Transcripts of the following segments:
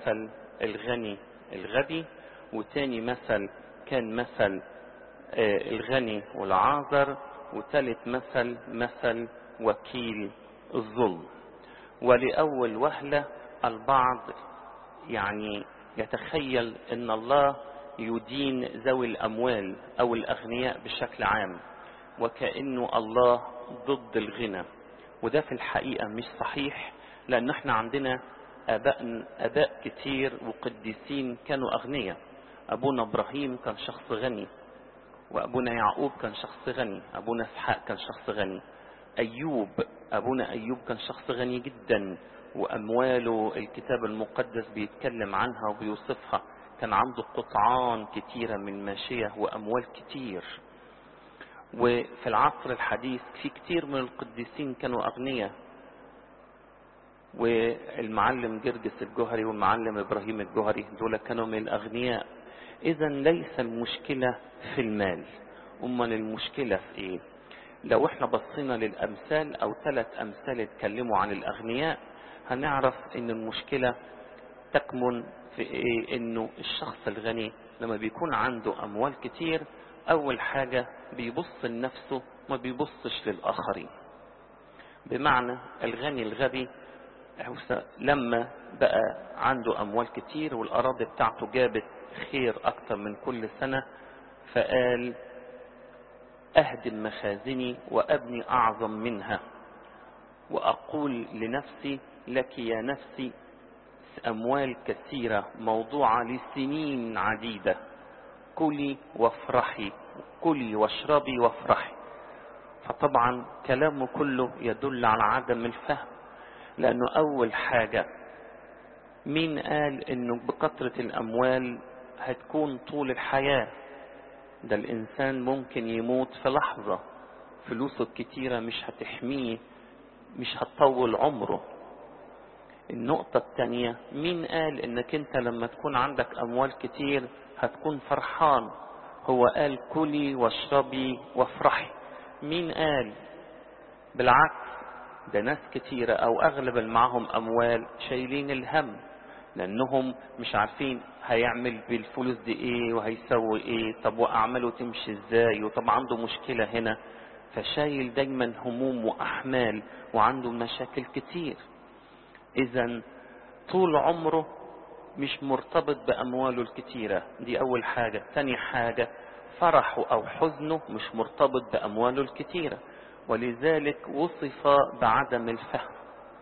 مثل الغني الغبي وتاني مثل كان مثل الغني والعازر وتالت مثل مثل وكيل الظلم ولأول وهلة البعض يعني يتخيل ان الله يدين ذوي الاموال او الاغنياء بشكل عام وكأنه الله ضد الغنى وده في الحقيقة مش صحيح لان احنا عندنا اباء اباء كتير وقديسين كانوا اغنياء ابونا ابراهيم كان شخص غني وابونا يعقوب كان شخص غني ابونا اسحاق كان شخص غني ايوب ابونا ايوب كان شخص غني جدا وامواله الكتاب المقدس بيتكلم عنها وبيوصفها كان عنده قطعان كتيرة من ماشية واموال كتير وفي العصر الحديث في كتير من القديسين كانوا اغنياء والمعلم جرجس الجهري والمعلم ابراهيم الجهري دول كانوا من الاغنياء اذا ليس المشكلة في المال امال المشكلة في ايه لو احنا بصينا للامثال او ثلاث امثال اتكلموا عن الاغنياء هنعرف ان المشكلة تكمن في ايه انه الشخص الغني لما بيكون عنده اموال كتير اول حاجة بيبص لنفسه ما بيبصش للاخرين بمعنى الغني الغبي لما بقى عنده اموال كتير والاراضي بتاعته جابت خير اكتر من كل سنة فقال اهدم مخازني وابني اعظم منها واقول لنفسي لك يا نفسي اموال كثيرة موضوعة لسنين عديدة كلي وافرحي كلي واشربي وافرحي فطبعا كلامه كله يدل على عدم الفهم لانه اول حاجة مين قال انه بكثرة الاموال هتكون طول الحياة ده الانسان ممكن يموت في لحظة فلوسه الكتيرة مش هتحميه مش هتطول عمره النقطة التانية مين قال انك انت لما تكون عندك اموال كتير هتكون فرحان هو قال كلي واشربي وافرحي مين قال بالعكس ده ناس كتيرة او اغلب اللي معاهم اموال شايلين الهم لانهم مش عارفين هيعمل بالفلوس دي ايه وهيسوي ايه طب واعماله تمشي ازاي وطب عنده مشكلة هنا فشايل دايما هموم واحمال وعنده مشاكل كتير اذا طول عمره مش مرتبط بامواله الكتيرة دي اول حاجة تاني حاجة فرحه او حزنه مش مرتبط بامواله الكتيرة ولذلك وصف بعدم الفهم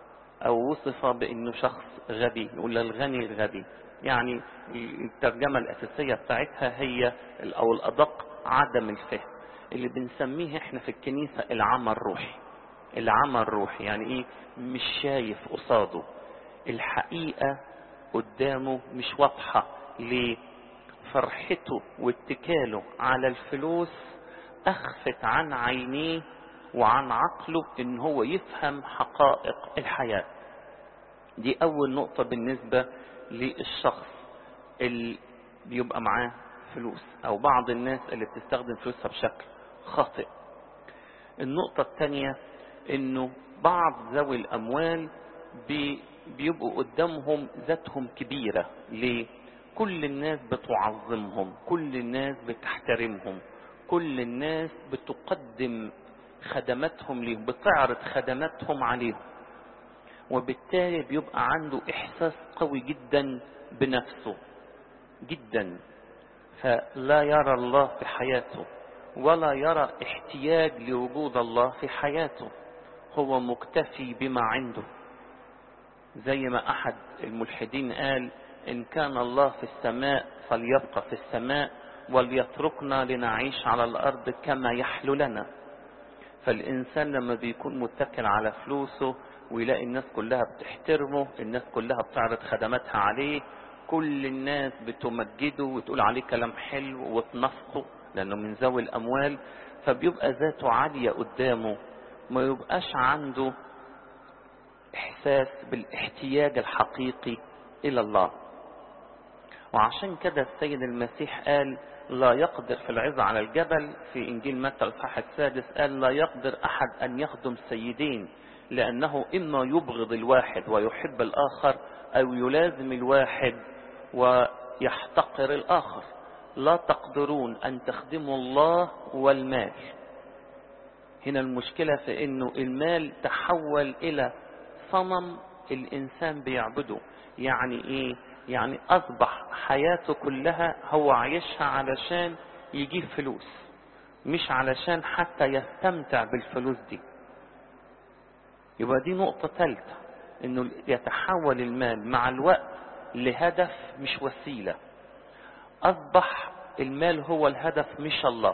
او وصف بانه شخص غبي يقول الغني الغبي يعني الترجمة الاساسية بتاعتها هي او الادق عدم الفهم اللي بنسميه احنا في الكنيسة العمى الروحي العمى الروحي يعني ايه مش شايف قصاده الحقيقة قدامه مش واضحة ليه فرحته واتكاله على الفلوس اخفت عن عينيه وعن عقله ان هو يفهم حقائق الحياة دي اول نقطة بالنسبة للشخص اللي بيبقى معاه فلوس او بعض الناس اللي بتستخدم فلوسها بشكل خاطئ النقطة الثانية انه بعض ذوي الاموال بي بيبقوا قدامهم ذاتهم كبيرة ليه كل الناس بتعظمهم كل الناس بتحترمهم كل الناس بتقدم خدماتهم ليهم بتعرض خدماتهم عليهم وبالتالي بيبقى عنده احساس قوي جدا بنفسه جدا فلا يرى الله في حياته ولا يرى احتياج لوجود الله في حياته هو مكتفي بما عنده زي ما احد الملحدين قال ان كان الله في السماء فليبقى في السماء وليتركنا لنعيش على الارض كما يحلو لنا فالانسان لما بيكون متكل على فلوسه ويلاقي الناس كلها بتحترمه الناس كلها بتعرض خدماتها عليه كل الناس بتمجده وتقول عليه كلام حلو وتنفقه لانه من ذوي الاموال فبيبقى ذاته عالية قدامه ما يبقاش عنده احساس بالاحتياج الحقيقي الى الله وعشان كده السيد المسيح قال لا يقدر في العظة على الجبل في انجيل متى الاصحاح السادس قال لا يقدر احد ان يخدم سيدين لانه اما يبغض الواحد ويحب الاخر أو يلازم الواحد ويحتقر الآخر لا تقدرون أن تخدموا الله والمال هنا المشكلة في أنه المال تحول إلى صنم الإنسان بيعبده يعني إيه يعني أصبح حياته كلها هو عايشها علشان يجيب فلوس مش علشان حتى يستمتع بالفلوس دي يبقى دي نقطة ثالثة انه يتحول المال مع الوقت لهدف مش وسيلة اصبح المال هو الهدف مش الله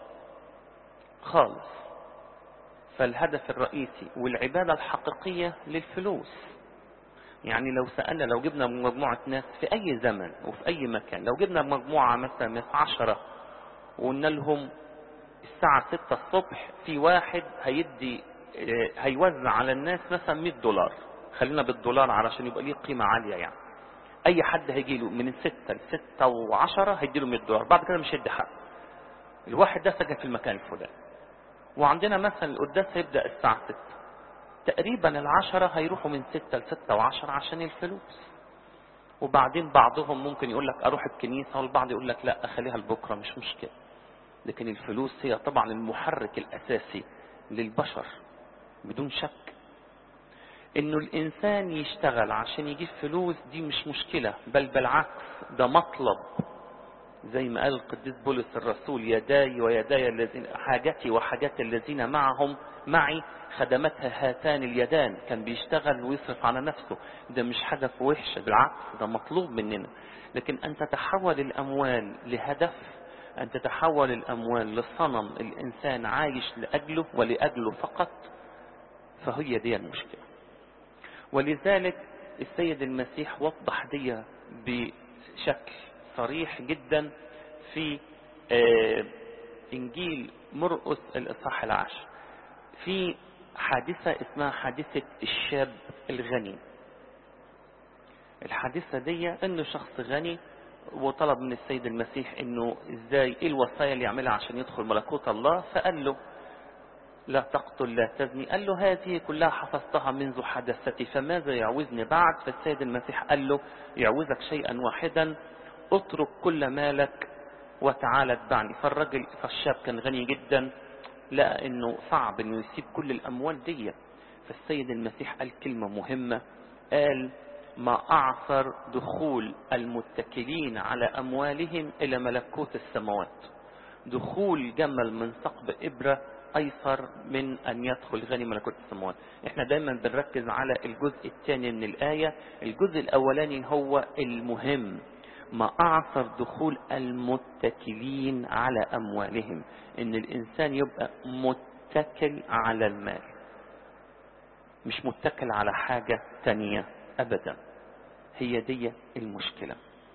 خالص فالهدف الرئيسي والعبادة الحقيقية للفلوس يعني لو سألنا لو جبنا مجموعة ناس في أي زمن وفي أي مكان لو جبنا مجموعة مثلا من عشرة وقلنا لهم الساعة ستة الصبح في واحد هيدي هيوزع على الناس مثلا 100 دولار خلينا بالدولار علشان يبقى ليه قيمة عالية يعني أي حد هيجي له من ستة لستة وعشرة هيدي له 100 دولار بعد كده مش هيدي حق الواحد ده سجن في المكان الفلاني وعندنا مثلا القداس هيبدأ الساعة ستة تقريبا العشرة هيروحوا من ستة لستة وعشرة عشان الفلوس وبعدين بعضهم ممكن يقول لك اروح الكنيسة والبعض يقول لك لا اخليها لبكرة مش مشكلة لكن الفلوس هي طبعا المحرك الاساسي للبشر بدون شك انه الانسان يشتغل عشان يجيب فلوس دي مش مشكلة بل بالعكس ده مطلب زي ما قال القديس بولس الرسول يداي ويداي الذين حاجتي وحاجات الذين معهم معي خدمتها هاتان اليدان كان بيشتغل ويصرف على نفسه ده مش حاجة وحشة بالعكس ده مطلوب مننا لكن أن تتحول الأموال لهدف أن تتحول الأموال لصنم الإنسان عايش لأجله ولأجله فقط فهي دي المشكلة ولذلك السيد المسيح وضح دي بشكل صريح جدا في إنجيل مرقس الإصحاح العاشر في حادثة اسمها حادثة الشاب الغني الحادثة دي انه شخص غني وطلب من السيد المسيح انه ازاي ايه الوصايا اللي يعملها عشان يدخل ملكوت الله فقال له لا تقتل لا تزني قال له هذه كلها حفظتها منذ حدثتي فماذا يعوزني بعد فالسيد المسيح قال له يعوزك شيئا واحدا اترك كل مالك وتعالى اتبعني فالرجل فالشاب كان غني جدا لقى انه صعب انه يسيب كل الاموال دي فالسيد المسيح قال كلمة مهمة قال ما اعثر دخول المتكلين على اموالهم الى ملكوت السماوات دخول جمل من ثقب ابرة ايسر من ان يدخل غني ملكوت السماوات احنا دايما بنركز على الجزء الثاني من الاية الجزء الاولاني هو المهم ما أعثر دخول المتكلين على أموالهم إن الإنسان يبقى متكل على المال مش متكل على حاجة تانية أبدا هي دي المشكلة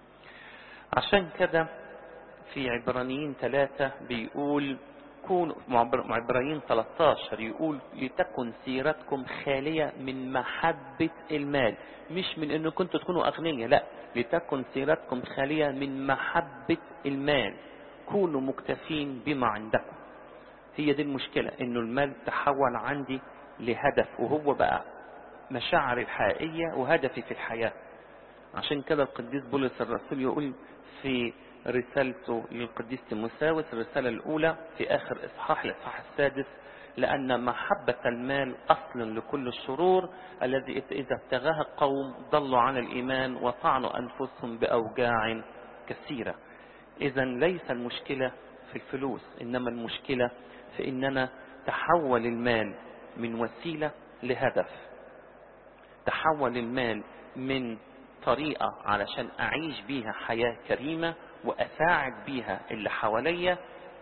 عشان كده في عبرانيين ثلاثة بيقول كون عبرانيين 13 يقول لتكن سيرتكم خالية من محبة المال مش من انه كنتوا تكونوا اغنياء لا لتكن سيرتكم خالية من محبة المال كونوا مكتفين بما عندكم هي دي المشكلة انه المال تحول عندي لهدف وهو بقى مشاعري الحقيقية وهدفي في الحياة عشان كده القديس بولس الرسول يقول في رسالته للقديس تيموساوس الرسالة الأولى في آخر إصحاح الإصحاح السادس لأن محبة المال أصل لكل الشرور الذي إذا ابتغاها القوم ضلوا عن الإيمان وطعنوا أنفسهم بأوجاع كثيرة إذا ليس المشكلة في الفلوس إنما المشكلة في إننا تحول المال من وسيلة لهدف تحول المال من طريقة علشان أعيش بيها حياة كريمة وأساعد بيها اللي حواليا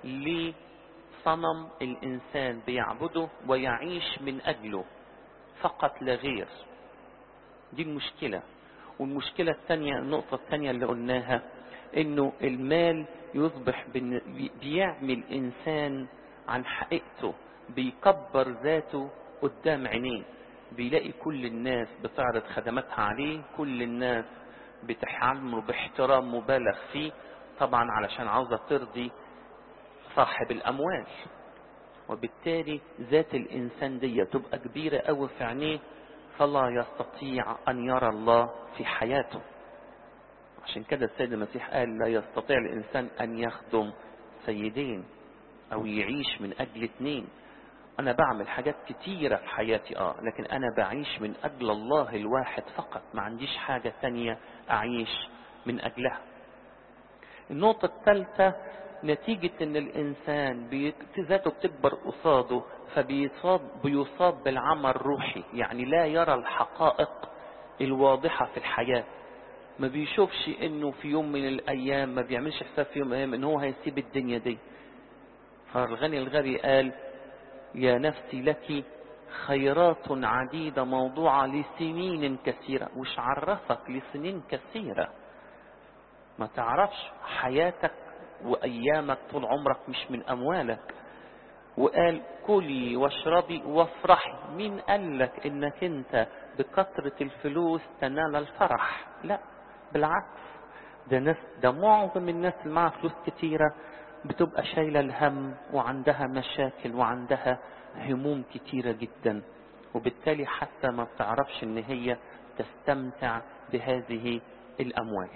لصنم الإنسان بيعبده ويعيش من أجله فقط لا غير دي المشكلة والمشكلة الثانية النقطة الثانية اللي قلناها إنه المال يصبح بيعمل إنسان عن حقيقته بيكبر ذاته قدام عينيه بيلاقي كل الناس بتعرض خدماتها عليه كل الناس بتحمله باحترام مبالغ فيه طبعا علشان عاوزة ترضي صاحب الأموال وبالتالي ذات الإنسان دي تبقى كبيرة قوي في عينيه فلا يستطيع أن يرى الله في حياته عشان كده السيد المسيح قال لا يستطيع الإنسان أن يخدم سيدين أو يعيش من أجل اتنين أنا بعمل حاجات كتيرة في حياتي آه لكن أنا بعيش من أجل الله الواحد فقط ما عنديش حاجة تانية أعيش من أجلها النقطة الثالثة نتيجة ان الانسان ذاته بتكبر قصاده فبيصاب بيصاب بالعمى الروحي يعني لا يرى الحقائق الواضحة في الحياة ما بيشوفش انه في يوم من الايام ما بيعملش حساب في يوم من الايام ان هو هيسيب الدنيا دي فالغني الغبي قال يا نفسي لك خيرات عديدة موضوعة لسنين كثيرة وش عرفك لسنين كثيرة ما تعرفش حياتك وأيامك طول عمرك مش من أموالك وقال كلي واشربي وافرحي مين قال لك انك انت بكثرة الفلوس تنال الفرح لا بالعكس ده ناس ده معظم الناس اللي معاها فلوس كتيرة بتبقى شايلة الهم وعندها مشاكل وعندها هموم كتيرة جدا وبالتالي حتى ما بتعرفش ان هي تستمتع بهذه الاموال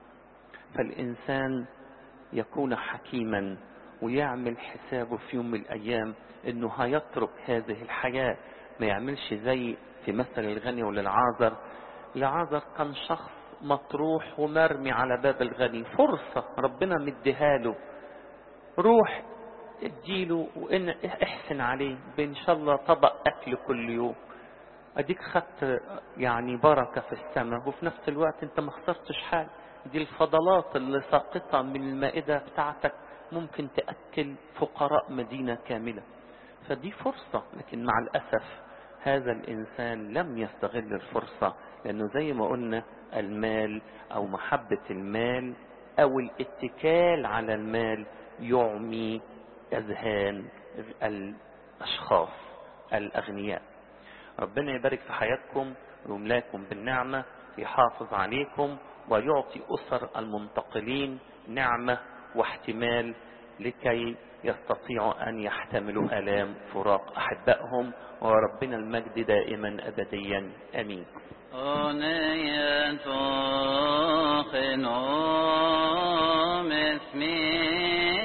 فالانسان يكون حكيما ويعمل حسابه في يوم من الايام انه هيترك هذه الحياة ما يعملش زي في مثل الغني وللعازر العازر كان شخص مطروح ومرمي على باب الغني فرصة ربنا مديها له روح اديله وان احسن عليه بان شاء الله طبق اكل كل يوم اديك خدت يعني بركة في السماء وفي نفس الوقت انت ما خسرتش حاجة دي الفضلات اللي ساقطة من المائدة بتاعتك ممكن تأكل فقراء مدينة كاملة فدي فرصة لكن مع الأسف هذا الإنسان لم يستغل الفرصة لأنه زي ما قلنا المال أو محبة المال أو الاتكال على المال يعمي أذهان الأشخاص الأغنياء ربنا يبارك في حياتكم ويملاكم بالنعمة يحافظ عليكم ويعطي أسر المنتقلين نعمة واحتمال لكي يستطيعوا أن يحتملوا آلام فراق أحبائهم وربنا المجد دائما أبديا أمين أغنية خنوم اسمي